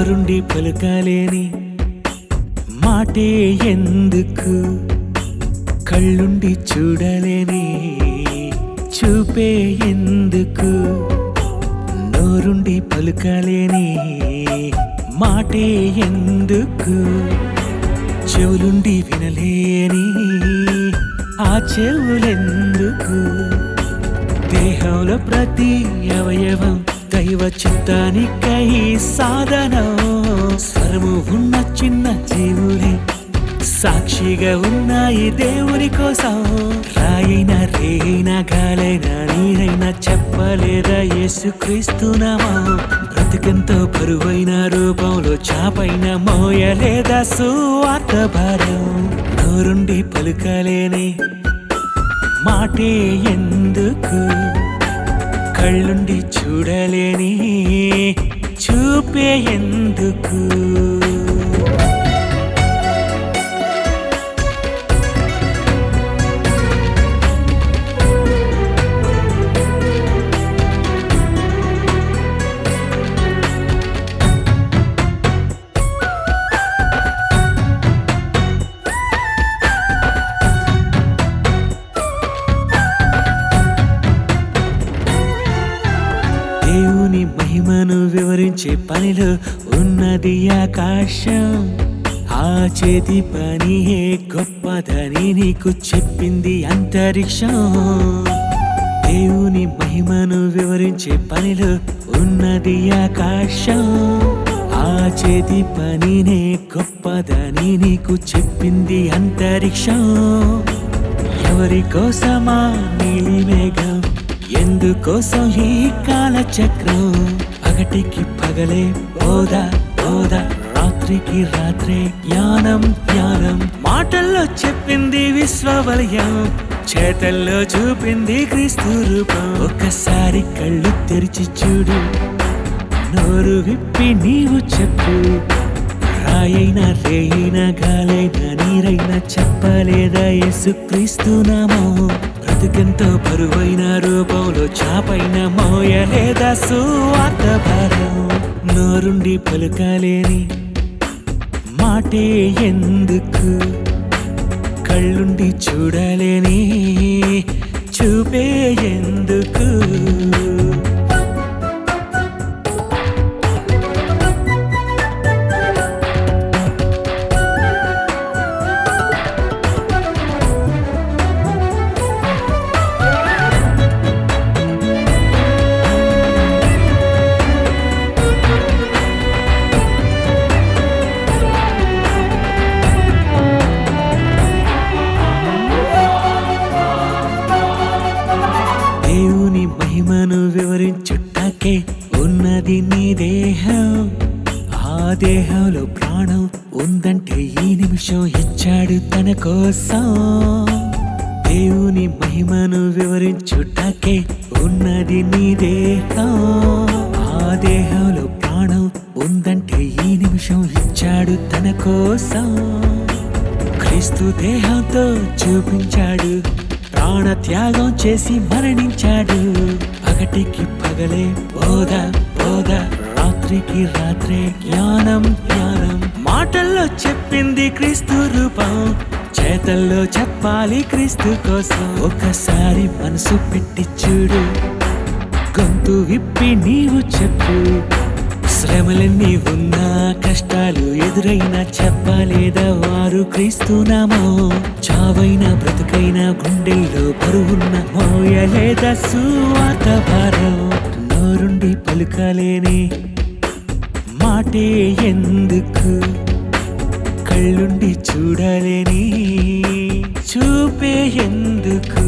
నోరుండి పలుకలేని మాటే ఎందుకు కళ్ళుండి చూడలేని చూపే ఎందుకు నోరుండి పలుకలేని మాటే ఎందుకు చెవులుండి వినలేని ఆ చెవులెందుకు దేహంలో ప్రతి అవయవం దైవ చిత్తానికై సాధనం స్వరము ఉన్న చిన్న జీవులే సాక్షిగా ఉన్నాయి దేవుని కోసం రాయిన రేయిన గాలైన నీరైన చెప్పలేదా యేసుక్రీస్తునామా బ్రతికెంతో బరువైన రూపంలో చాపైన మోయలేదా సువార్త భారం నోరుండి పలుకలేని మాటే ఎందుకు కళ్ళుండి చూడలేని చూపే ఎందుకు దేవుని మహిమను వివరించే పనిలో ఉన్నది ఆకాశం ఆ చేతి పని గొప్పదని నీకు చెప్పింది అంతరిక్షం దేవుని మహిమను వివరించే పనిలో ఉన్నది ఆకాశం ఆ చేతి పనినే గొప్పదని నీకు చెప్పింది అంతరిక్షం ఎవరి కోసమా నీలి మేఘం ఎందుకోసం ఈ కాల చక్రం పగటికి పగలే బోధ బోధ రాత్రికి రాత్రే జ్ఞానం జ్ఞానం మాటల్లో చెప్పింది విశ్వవలయం చేతల్లో చూపింది క్రీస్తు రూపం ఒక్కసారి కళ్ళు తెరిచి చూడు నోరు విప్పి నీవు చెప్పు రాయైన రేయిన గాలైన నీరైన చెప్పలేదా యేసుక్రీస్తు నామం బ్రతుకెంతో బరువైన రూపంలో చాపైన మోయలేదా సువార్త భారం నోరుండి పలుకలేని మాటే ఎందుకు కళ్ళుండి చూడలేని చూపే ఎందుకు దేవుని మహిమను వివరించుటకే ఉన్నది నీ దేహం ఆ దేహంలో ప్రాణం ఉందంటే ఈ నిమిషం ఇచ్చాడు తన కోసం దేవుని మహిమను వివరించుటకే ఉన్నది నీ దేహం ఆ దేహంలో ప్రాణం ఉందంటే ఈ నిమిషం ఇచ్చాడు తన కోసం క్రీస్తు దేహంతో చూపించాడు ప్రాణ త్యాగం చేసి మరణించాడు పగటికి పగలే బోధ బోధ రాత్రికి రాత్రే జ్ఞానం జ్ఞానం మాటల్లో చెప్పింది క్రీస్తు రూపం చేతల్లో చెప్పాలి క్రీస్తు కోసం ఒకసారి మనసు పెట్టి చూడు గొంతు విప్పి నీవు చెప్పు శ్రమలన్నీ ఉన్నా కష్టాలు ఎదురైనా చెప్పలేదా వారు క్రీస్తునామో చావైన బ్రతుకైన గుండెల్లో బరువున్న మోయలేదా సువాత భారం నోరుండి పలుకలేని మాటే ఎందుకు కళ్ళుండి చూడలేని చూపే ఎందుకు